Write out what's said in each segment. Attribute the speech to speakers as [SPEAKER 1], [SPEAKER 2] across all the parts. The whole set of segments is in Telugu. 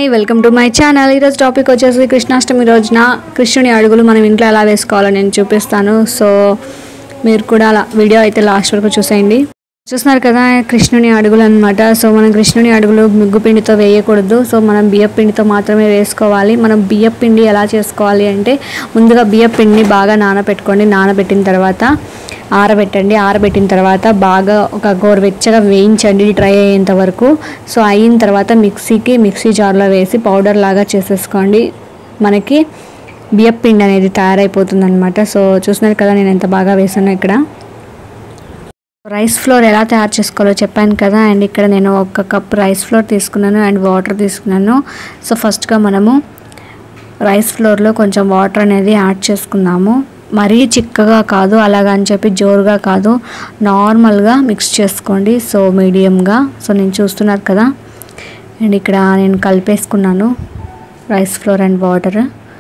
[SPEAKER 1] hi welcome to my channel ఈరోజు టాపిక్ వచ్చేసి కృష్ణాష్టమి రోజున కృష్ణుని అడుగులు మనం ఇంట్లో ఎలా వేసుకోవాలో నేను చూపిస్తాను సో మీరు కూడా అలా వీడియో అయితే లాస్ట్ వరకు చూసేయండి చూస్తున్నారు కదా కృష్ణుని అడుగులు అనమాట సో మనం కృష్ణుని అడుగులు ముగ్గు పిండితో వేయకూడదు సో మనం బియ్య పిండితో మాత్రమే వేసుకోవాలి మనం బియ్య పిండి ఎలా చేసుకోవాలి అంటే ముందుగా బియ్య పిండిని బాగా నానబెట్టుకోండి నానబెట్టిన తర్వాత ఆరబెట్టండి ఆరబెట్టిన తర్వాత బాగా ఒక గోరువెచ్చగా వేయించండి డ్రై అయ్యేంత వరకు సో అయిన తర్వాత మిక్సీకి మిక్సీ జార్లో వేసి పౌడర్ లాగా చేసేసుకోండి మనకి బియ్యం పిండి అనేది తయారైపోతుంది అనమాట సో చూస్తున్నారు కదా నేను ఎంత బాగా వేసానో ఇక్కడ రైస్ ఫ్లోర్ ఎలా తయారు చేసుకోవాలో చెప్పాను కదా అండ్ ఇక్కడ నేను ఒక కప్ రైస్ ఫ్లోర్ తీసుకున్నాను అండ్ వాటర్ తీసుకున్నాను సో ఫస్ట్గా మనము రైస్ ఫ్లోర్లో కొంచెం వాటర్ అనేది యాడ్ చేసుకుందాము మరీ చిక్కగా కాదు అలాగని చెప్పి జోరుగా కాదు నార్మల్గా మిక్స్ చేసుకోండి సో మీడియంగా సో నేను చూస్తున్నారు కదా అండ్ ఇక్కడ నేను కలిపేసుకున్నాను rice flour and water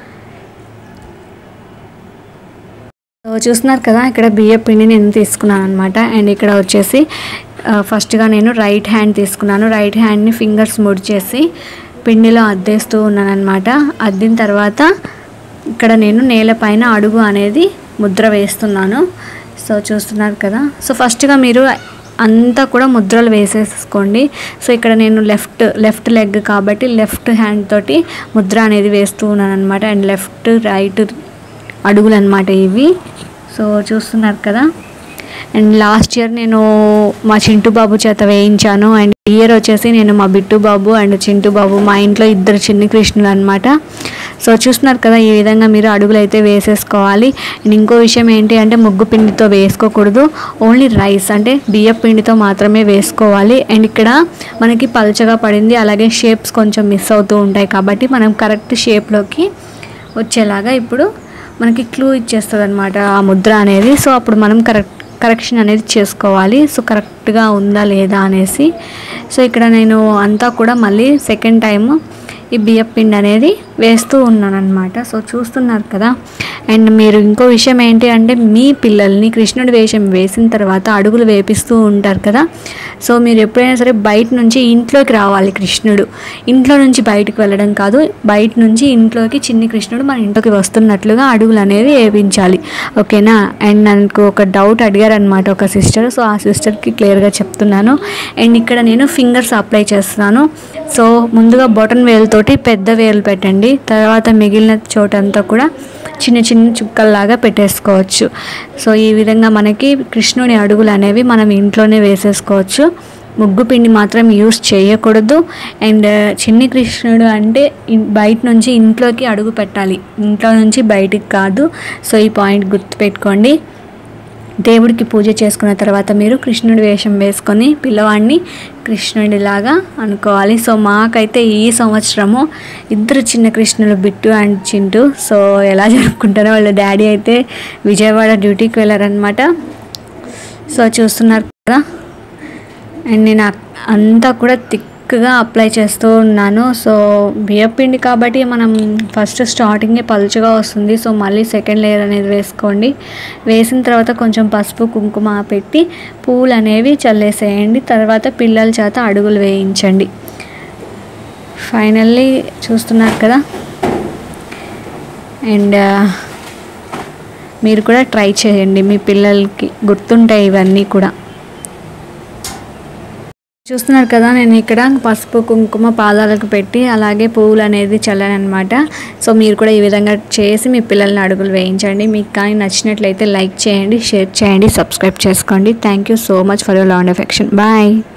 [SPEAKER 1] so చూస్తున్నారు కదా ఇక్కడ బియ్య పిండి నేను తీసుకున్నాను అనమాట అండ్ ఇక్కడ వచ్చేసి ఆ, ఫస్ట్గా నేను రైట్ హ్యాండ్ తీసుకున్నాను రైట్ హ్యాండ్ని ఫింగర్స్ ముడిచేసి పిండిలో అద్దేస్తూ ఉన్నాను అనమాట అద్దిన తర్వాత ఇక్కడ నేను నేలపైన అడుగు అనేది ముద్ర వేస్తున్నాను సో చూస్తున్నారు కదా సో ఫస్ట్గా మీరు అంతా కూడా ముద్రలు వేసేసుకోండి సో ఇక్కడ నేను లెఫ్ట్ లెఫ్ట్ లెగ్ కాబట్టి లెఫ్ట్ హ్యాండ్ తోటి ముద్ర అనేది వేస్తూ ఉన్నాను అనమాట అండ్ లెఫ్ట్ రైట్ అడుగులు అనమాట ఇవి సో చూస్తున్నారు కదా అండ్ లాస్ట్ ఇయర్ నేను మా చింటు బాబు చేత వేయించాను అండ్ ఈ ఇయర్ వచ్చేసి నేను మా బిట్టు బాబు అండ్ చింటు బాబు మా ఇంట్లో ఇద్దరు చిన్ని కృష్ణులు అనమాట సో చూస్తున్నారు కదా ఈ విధంగా మీరు అడుగులు అయితే వేసేసుకోవాలి అండ్ ఇంకో విషయం ఏంటి అంటే ముగ్గు పిండితో వేసుకోకూడదు ఓన్లీ రైస్ అంటే బియ్య పిండితో మాత్రమే వేసుకోవాలి అండ్ ఇక్కడ మనకి పల్చగా పడింది అలాగే షేప్స్ కొంచెం మిస్ అవుతూ ఉంటాయి కాబట్టి మనం కరెక్ట్ షేప్లోకి వచ్చేలాగా ఇప్పుడు మనకి క్లూ ఇచ్చేస్తుంది అనమాట ఆ ముద్ర అనేది సో అప్పుడు మనం కరెక్ట్ కరెక్షన్ అనేది చేసుకోవాలి సో కరెక్ట్గా ఉందా లేదా అనేసి సో ఇక్కడ నేను అంతా కూడా మళ్ళీ సెకండ్ టైం ఈ బియ్యం పిండి అనేది వేస్తూ ఉన్నాను అనమాట సో చూస్తున్నారు కదా అండ్ మీరు ఇంకో విషయం ఏంటి అంటే మీ పిల్లల్ని కృష్ణుడి వేషం వేసిన తర్వాత అడుగులు వేపిస్తూ ఉంటారు కదా సో మీరు ఎప్పుడైనా సరే బయట నుంచి ఇంట్లోకి రావాలి కృష్ణుడు ఇంట్లో నుంచి బయటకు వెళ్ళడం కాదు బయట నుంచి ఇంట్లోకి చిన్ని కృష్ణుడు మన ఇంట్లోకి వస్తున్నట్లుగా అడుగులు అనేవి వేపించాలి ఓకేనా అండ్ నాకు ఒక డౌట్ అడిగారు అనమాట ఒక సిస్టర్ సో ఆ సిస్టర్కి క్లియర్గా చెప్తున్నాను అండ్ ఇక్కడ నేను ఫింగర్స్ అప్లై చేస్తున్నాను సో ముందుగా బొటన్ వేలుతోటి పెద్ద వేలు పెట్టండి తర్వాత మిగిలిన చోటంతా కూడా చిన్న చిన్న చుక్కల్లాగా పెట్టేసుకోవచ్చు సో ఈ విధంగా మనకి కృష్ణుని అడుగులు అనేవి మనం ఇంట్లోనే వేసేసుకోవచ్చు ముగ్గు పిండి మాత్రం యూస్ చేయకూడదు అండ్ చిన్ని కృష్ణుడు అంటే ఇన్- బయట నుంచి ఇంట్లోకి అడుగు పెట్టాలి ఇంట్లో నుంచి బయటికి కాదు సో ఈ పాయింట్ గుర్తుపెట్టుకోండి దేవుడికి పూజ చేసుకున్న తర్వాత మీరు కృష్ణుడి వేషం వేసుకొని పిల్లవాడిని కృష్ణుడిలాగా అనుకోవాలి సో మాకైతే ఈ సంవత్సరము ఇద్దరు చిన్న కృష్ణులు బిట్టు అండ్ చింటూ సో ఎలా జరుపుకుంటారో వాళ్ళ డాడీ అయితే విజయవాడ డ్యూటీకి వెళ్ళారనమాట సో చూస్తున్నారు కదా అండ్ నేను అక్- అంతా కూడా థిక్గా అప్లై చేస్తూ ఉన్నాను సో బియ్యపిండి కాబట్టి మనం ఫస్ట్ స్టార్టింగే పలుచగా వస్తుంది సో మళ్ళీ సెకండ్ లేయర్ అనేది వేసుకోండి వేసిన తర్వాత కొంచెం పసుపు కుంకుమ పెట్టి పూలు అనేవి చల్లేసేయండి తర్వాత పిల్లల చేత అడుగులు వేయించండి ఫైనల్లీ చూస్తున్నారు కదా అండ్ మీరు కూడా ట్రై చేయండి మీ పిల్లలకి గుర్తుంటాయి ఇవన్నీ కూడా చూస్తున్నారు కదా నేను ఇక్కడ పసుపు కుంకుమ పాదాలకు పెట్టి అలాగే పువ్వులు అనేది చల్లాను అనమాట సో మీరు కూడా ఈ విధంగా చేసి మీ పిల్లల్ని అడుగులు వేయించండి మీకు కానీ నచ్చినట్లయితే లైక్ చేయండి షేర్ చేయండి సబ్స్క్రైబ్ చేసుకోండి thank you so much for your land affection bye